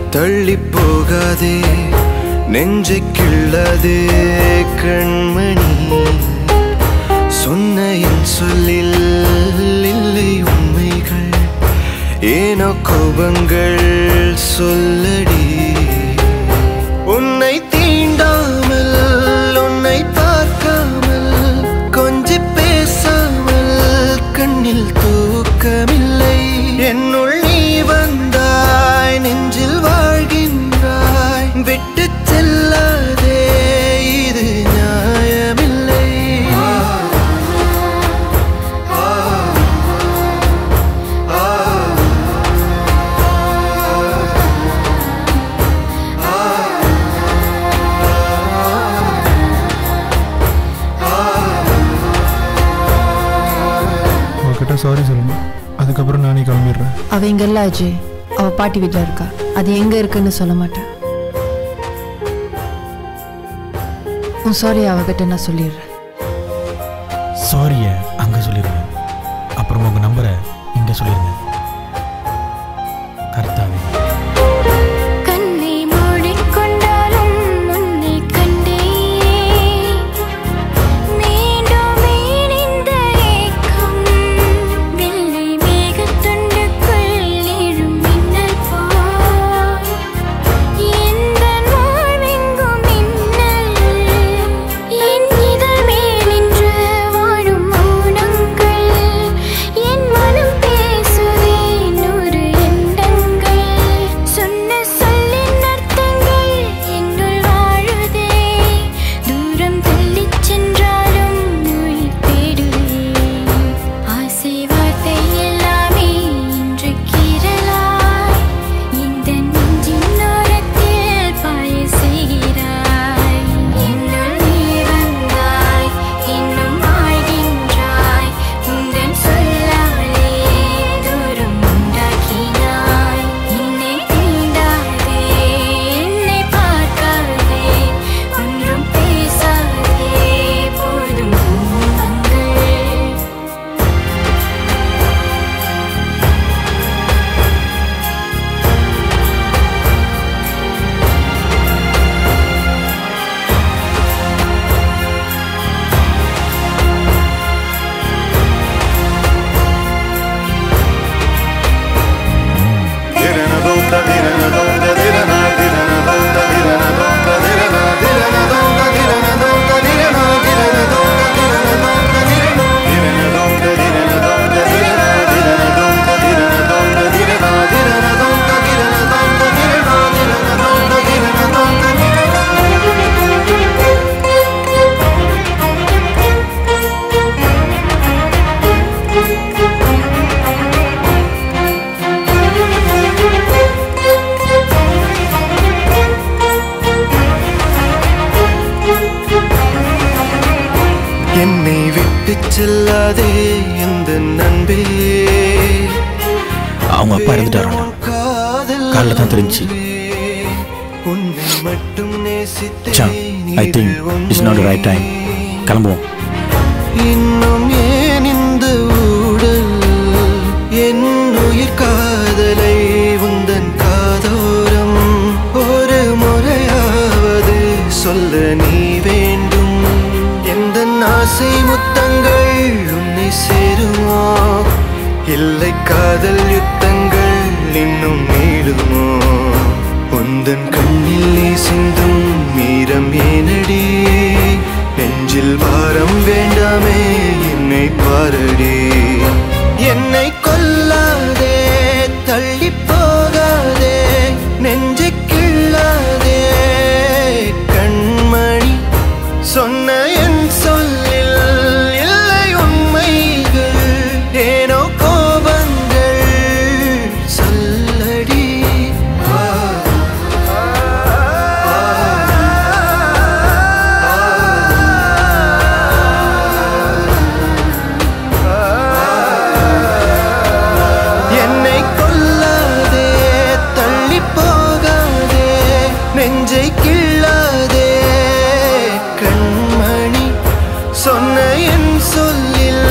தள்ளி போகாதே நெஞ்சை கிள்ளதே கண்மணி சொன்ன என் சொல்லில் இல்லை உண்மைகள் ஏனோ கோபங்கள் சொல்லடி உன்னை தீண்டாமல் உன்னை பார்க்காமல் கொஞ்சி பேசாமல் கண்ணில் தூக்கமில்லை என்னுள் நீ வந்தாய் நெஞ்சில் வாழ்கின்றாய் விட்டு செல்லாதே இது நியாயமில்லை அவகிட்ட சாரி சொல்லணும் அதுக்கப்புறம் நானே கிளம்பிடுறேன் அவ இங்க இல்ல அஜய் அவ பாட்டி வீட்ல இருக்கா அது எங்க இருக்குன்னு சொல்ல மாட்டேன் உன் சாரி அவகிட்ட நான் சொல்லிடுறேன் சாரியை அங்கே சொல்லிடுங்க அப்புறம் உங்கள் நம்பரை இங்கே சொல்லிடுங்க கர்த்தாவே கண்ணை மூடிக்கொண்டாலும் உன்னை கண்டேன் மீண்டும் இந்த ஏக்கம் வெள்ளை மேகத்துண்டுக்குள் எழும் மின்னல் போல் எந்த வாழ்வெங்கும் மின்னல் என் இதழ் மேல் நின்று வாழும் மௌனங்கள் என் மனம் பேசுதே நூறு எண்ணங்கள் சொன்ன சொல்லின் அர்த்தங்கள் என்னுள் வாழுதே தூரம் தள்ளிச் சென்றாலும் உயிர் தேடுவேன் ஆசை வார்த்தை எல்லாமே இன்று கீறலாய் இந்த நெஞ்சின் ஓரத்தில் பாய செய்கிறாய் என்னுள் நீ வந்தாய் இன்னும் வாழ்கின்றாய் உந்தன் சொல்லாலே தூரம் உண்டாக்கினாய் என்னை தீண்டாதே என்னை பார்க்காதே ஒன்றும் பேசாதே போதும் துன்பங்கள் என்னை விட்டு செல்லாதே இந்த நண்பே அவங்க அப்பா இறந்துட்டாராண்டா. காலைல தான் தெரிஞ்சுச்சு. உன்னை மட்டும் சா I think it's not right time கிளம்புவோம் இன்னும் ஏன் இந்த ஊடல் என் உயிர் காதலை உந்தன் காதோரம் ஒரு முறையாவது சொல்ல நீ வேண்டும் எந்த ஆசை முத்தங்கள் உன்னை சேருமோ இல்லை காதல் யுத்தங்கள் இன்னும் நீளுமோ உந்தன் கண்ணில் நீ சிந்தும் மீரம் ஏனடி நெஞ்சில் பாரம் வேண்டாமே என்னை பாரடி என்னை கொல்லாதே தள்ளி போகாதே நெஞ்சை கிள்ளாதே கண்மணி சொன்ன என் சொல்லில் இல்லை உண்மைகள் ஏனோ கோபங்கள் சொல்லடி என்னை கொல்லாதே தள்ளி போகாதே நெஞ்சை கிள்ளாதே கண்மணி சொன்ன என் சொல்லில்